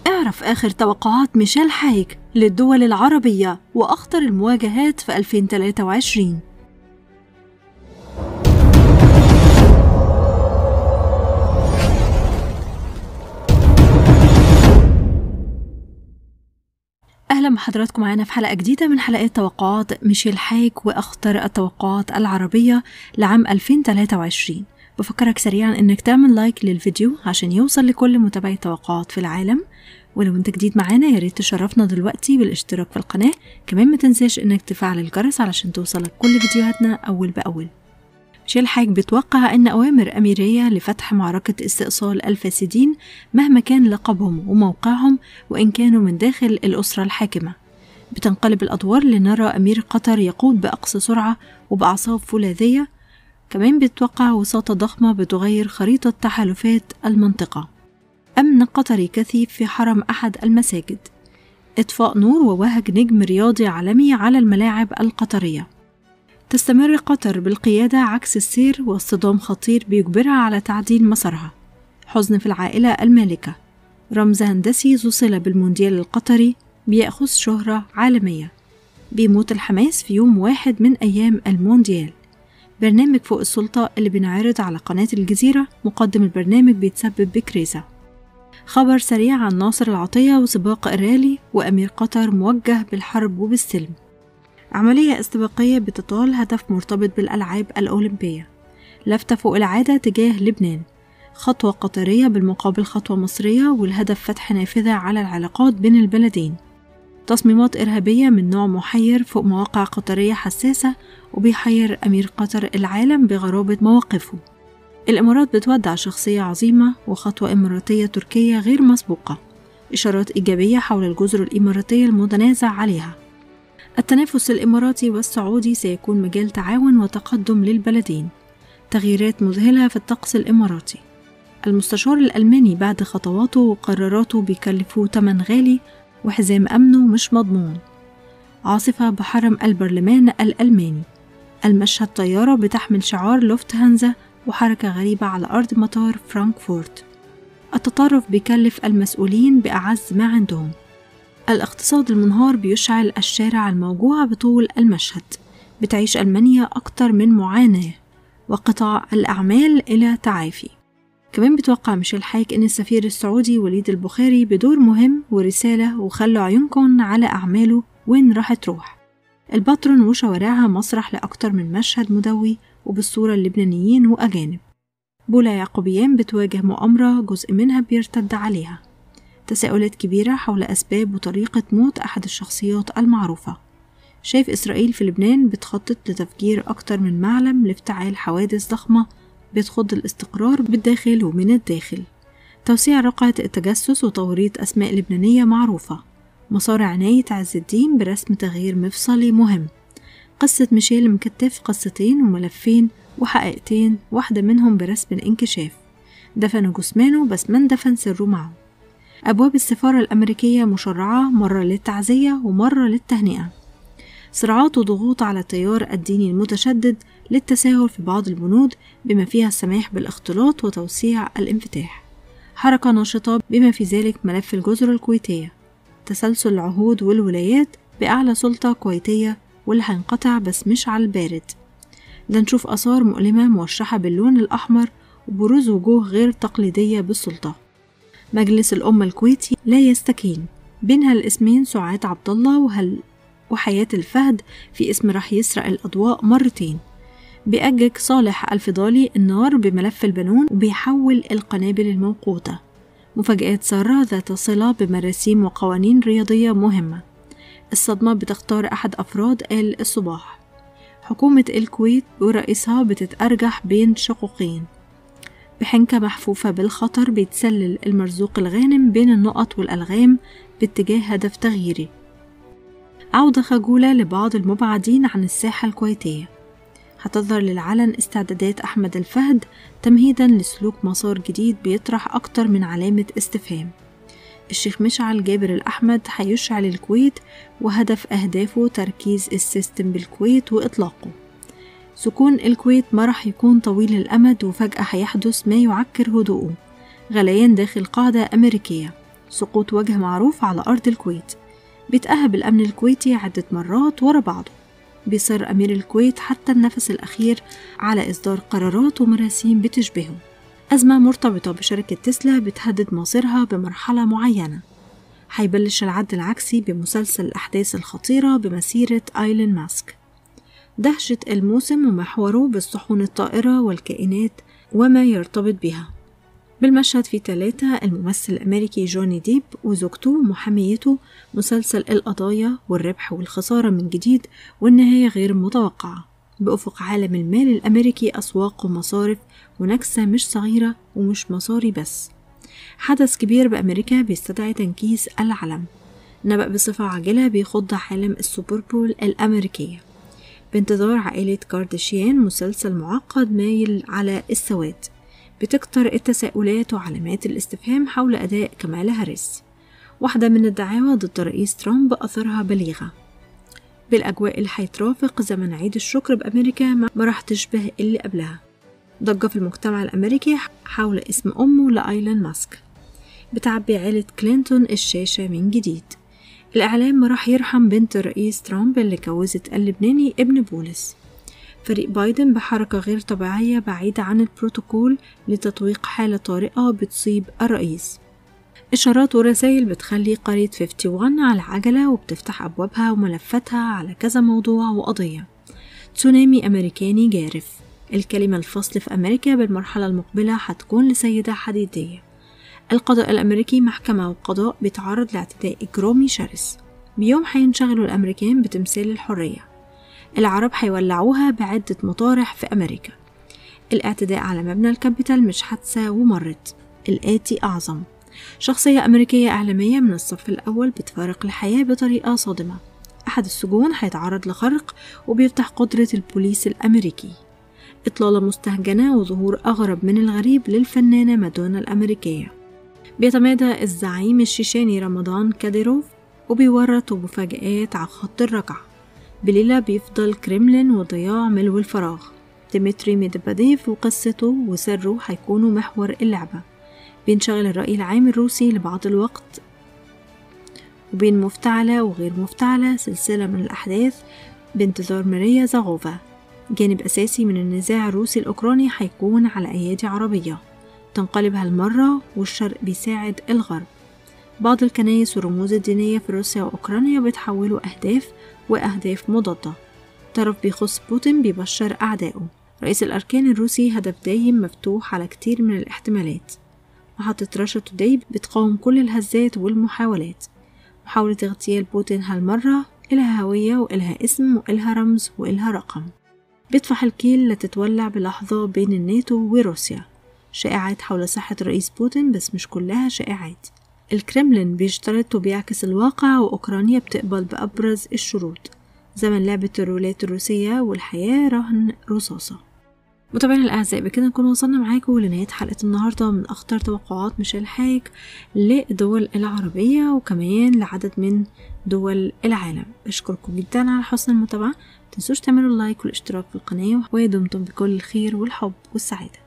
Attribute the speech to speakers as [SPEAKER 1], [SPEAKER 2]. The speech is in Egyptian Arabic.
[SPEAKER 1] اعرف آخر توقعات ميشيل حايك للدول العربية وأخطر المواجهات في 2023 أهلا بحضراتكم معانا في حلقة جديدة من حلقات توقعات ميشيل حايك وأخطر التوقعات العربية لعام 2023 بفكرك سريعا إنك تعمل لايك للفيديو عشان يوصل لكل متابعي توقعات في العالم ولو انت جديد معانا يا ريت تشرفنا دلوقتي بالاشتراك في القناة كمان ما تنساش انك تفعل الجرس علشان توصلك كل فيديوهاتنا أول بأول ميشيل حاج بتوقع أن أوامر أميرية لفتح معركة استئصال الفاسدين مهما كان لقبهم وموقعهم وإن كانوا من داخل الأسرة الحاكمة بتنقلب الأدوار لنرى أمير قطر يقود بأقصى سرعة وبأعصاب فولاذية كمان بتوقع وساطة ضخمة بتغير خريطة تحالفات المنطقة أمن قطري كثيف في حرم أحد المساجد إطفاء نور ووهج نجم رياضي عالمي على الملاعب القطرية تستمر قطر بالقيادة عكس السير واصطدام خطير بيجبرها على تعديل مسارها حزن في العائلة المالكة رمز هندسي ذو صلة بالمونديال القطري بيأخذ شهرة عالمية بيموت الحماس في يوم واحد من أيام المونديال برنامج فوق السلطة اللي بنعرض على قناة الجزيرة مقدم البرنامج بيتسبب بكريزة خبر سريع عن ناصر العطية وسباق الرالي وأمير قطر موجه بالحرب وبالسلم عملية استباقية بتطال هدف مرتبط بالألعاب الأولمبية لفتة فوق العادة تجاه لبنان خطوة قطرية بالمقابل خطوة مصرية والهدف فتح نافذة على العلاقات بين البلدين تصميمات إرهابية من نوع محير فوق مواقع قطرية حساسة وبيحير أمير قطر العالم بغرابة مواقفه الإمارات بتودع شخصية عظيمة وخطوة إماراتية تركية غير مسبوقة إشارات إيجابية حول الجزر الإماراتية المتنازع عليها التنافس الإماراتي والسعودي سيكون مجال تعاون وتقدم للبلدين تغييرات مذهلة في الطقس الإماراتي المستشار الألماني بعد خطواته وقراراته بيكلفوه تمن غالي وحزام أمنه مش مضمون عاصفة بحرم البرلمان الألماني المشهد طيارة بتحمل شعار لوفت هانزا وحركة غريبة على أرض مطار فرانكفورت التطرف بيكلف المسؤولين بأعز ما عندهم الاقتصاد المنهار بيشعل الشارع الموجوع بطول المشهد بتعيش ألمانيا أكتر من معاناة وقطاع الأعمال إلى تعافي كمان بتوقع ميشيل حايك إن السفير السعودي وليد البخاري بدور مهم ورسالة وخلوا عيونكم على أعماله وين راح تروح الباترون وشوارعها مسرح لأكتر من مشهد مدوي وبالصورة اللبنانيين وأجانب بولا يعقوبيان بتواجه مؤامرة جزء منها بيرتد عليها تساؤلات كبيرة حول أسباب وطريقة موت أحد الشخصيات المعروفة شايف إسرائيل في لبنان بتخطط لتفجير أكتر من معلم لافتعال حوادث ضخمة بتخض الاستقرار بالداخل ومن الداخل توسيع رقعة التجسس وتوريط أسماء لبنانية معروفة مسار عناية عز الدين برسم تغيير مفصلي مهم قصة ميشيل مكتف قصتين وملفين وحقيقتين واحدة منهم برسم الانكشاف دفنوا جثمانه بس من دفن سره معه أبواب السفارة الأمريكية مشرعة مرة للتعزية ومرة للتهنئة صراعات وضغوط على التيار الديني المتشدد للتساهل في بعض البنود بما فيها السماح بالاختلاط وتوسيع الانفتاح حركة ناشطة بما في ذلك ملف الجزر الكويتية تسلسل العهود والولايات بأعلى سلطة كويتية واللي هينقطع بس مش على البارد ده نشوف آثار مؤلمة موشحة باللون الأحمر وبروز وجوه غير تقليدية بالسلطة مجلس الأمة الكويتي لا يستكين بينها الاسمين سعاد عبد الله وهل وحياة الفهد في اسم راح يسرق الأضواء مرتين بيأجج صالح الفضالي النار بملف البنون وبيحول القنابل الموقوتة مفاجآت سارة ذات صلة بمراسيم وقوانين رياضية مهمة الصدمة بتختار أحد أفراد آل الصباح حكومة الكويت ورئيسها بتتأرجح بين شقوقين بحنكة محفوفة بالخطر بيتسلل المرزوق الغانم بين النقط والألغام باتجاه هدف تغييري عودة خجولة لبعض المبعدين عن الساحة الكويتية هتظهر للعلن استعدادات أحمد الفهد تمهيدا لسلوك مسار جديد بيطرح أكتر من علامة استفهام الشيخ مشعل جابر الأحمد هيشعل الكويت وهدف أهدافه تركيز السيستم بالكويت وإطلاقه سكون الكويت ما راح يكون طويل الأمد وفجأة هيحدث ما يعكر هدوءه غليان داخل قاعدة أمريكية سقوط وجه معروف على أرض الكويت بيتأهب الأمن الكويتي عدة مرات ورا بعضه بيصر أمير الكويت حتى النفس الأخير على إصدار قرارات ومراسيم بتشبهه أزمة مرتبطة بشركة تسلا بتهدد مصيرها بمرحلة معينة هيبلش العد العكسي بمسلسل الأحداث الخطيرة بمسيرة آيلين ماسك دهشة الموسم ومحوره بالصحون الطائرة والكائنات وما يرتبط بها بالمشهد في ثلاثة الممثل الأمريكي جوني ديب وزوجته ومحاميته مسلسل القضايا والربح والخسارة من جديد والنهاية غير متوقعة بأفق عالم المال الأمريكي أسواق ومصارف ونكسة مش صغيرة ومش مصاري بس حدث كبير بأمريكا بيستدعي تنكيس العلم نبأ بصفة عاجلة بيخض عالم السوبر بول الأمريكية بانتظار عائلة كارداشيان مسلسل معقد مايل على السواد بتكتر التساؤلات وعلامات الاستفهام حول أداء كمالا هاريس واحدة من الدعاوى ضد رئيس ترامب أثرها بليغة بالأجواء اللي هيترافق زمن عيد الشكر بأمريكا ما راح تشبه اللي قبلها ضجة في المجتمع الأمريكي حول اسم أمه لآيلان ماسك بتعبي عيلة كلينتون الشاشة من جديد الإعلام ما راح يرحم بنت الرئيس ترامب اللي جوزت اللبناني ابن بولس فريق بايدن بحركة غير طبيعية بعيدة عن البروتوكول لتطويق حالة طارئة بتصيب الرئيس إشارات ورسائل بتخلي قرية 51 على عجلة وبتفتح أبوابها وملفاتها على كذا موضوع وقضية تسونامي أمريكاني جارف الكلمة الفصل في أمريكا بالمرحلة المقبلة هتكون لسيدة حديدية القضاء الأمريكي محكمة وقضاء بيتعرض لاعتداء إجرامي شرس بيوم هينشغلوا الأمريكان بتمثال الحرية العرب هيولعوها بعدة مطارح في أمريكا الاعتداء على مبنى الكابيتال مش حادثة ومرت الآتي أعظم شخصية أمريكية إعلامية من الصف الأول بتفارق الحياة بطريقة صادمة أحد السجون هيتعرض لخرق وبيفتح قدرة البوليس الأمريكي إطلالة مستهجنة وظهور أغرب من الغريب للفنانة مادونا الأمريكية بيتمادى الزعيم الشيشاني رمضان كاديروف وبيورط مفاجآت على خط الرجعة بليلة بيفضل كريملين وضياع ملو الفراغ ديمتري ميدفاديف وقصته وسره هيكونوا محور اللعبة بينشغل الرأي العام الروسي لبعض الوقت وبين مفتعلة وغير مفتعلة سلسلة من الأحداث بانتظار ماريا زاغوفا جانب أساسي من النزاع الروسي الأوكراني هيكون على أيادي عربية تنقلب هالمرة والشرق بيساعد الغرب بعض الكنايس والرموز الدينية في روسيا وأوكرانيا بتحولوا أهداف وأهداف مضادة طرف بيخص بوتين بيبشر أعدائه رئيس الأركان الروسي هدف دايم مفتوح على كتير من الاحتمالات محطة راشا توداي بتقاوم كل الهزات والمحاولات محاولة اغتيال بوتين هالمرة إلها هوية وإلها اسم وإلها رمز وإلها رقم بيطفح الكيل لتتولع بلحظة بين الناتو وروسيا شائعات حول صحة الرئيس بوتين بس مش كلها شائعات الكرملين بيشترط وبيعكس الواقع وأوكرانيا بتقبل بأبرز الشروط زمن لعبة الرولات الروسية والحياة رهن رصاصة متابعينا الأعزاء بكده نكون وصلنا معاكم لنهاية حلقة النهاردة من أخطر توقعات ميشيل حايك للدول العربية وكمان لعدد من دول العالم أشكركم جدا على حسن المتابعة متنسوش تعملوا اللايك والاشتراك في القناة ودمتم بكل الخير والحب والسعادة